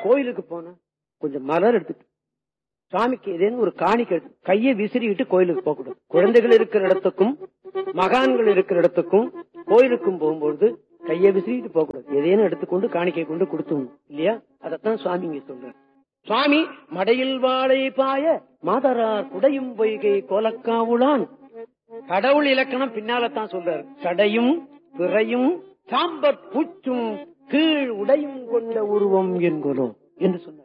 கோயிலுக்கு போனா கொஞ்சம் மலர் எடுத்துட்டு சாமிக்கு ஏதேனும் ஒரு காணிக்கை எடுத்து கையை விசிறிட்டு கோயிலுக்கு போக கூடாது குழந்தைகள் இருக்கிற இடத்துக்கும் மகான்கள் இருக்கிற இடத்துக்கும் கோயிலுக்கும் போகும்போது கையை விசிறிட்டு போக கூடாது ஏதேனும் எடுத்துக்கொண்டு காணிக்கை கொண்டு கொடுத்துடணும் இல்லையா அதத்தான் சுவாமி இங்க சொல்றாரு சுவாமி மடையில் வாழை பாய மாதரார் குடையும் பொய்கை கோலக்காவுளான் கடவுள் இலக்கணம் பின்னாலத்தான் சொல்றாரு சடையும் பிறையும் சாம்பற் பூச்சும் கீழ் உடையும் கொண்ட உருவம் என்கிறோம் என்று சொன்னார்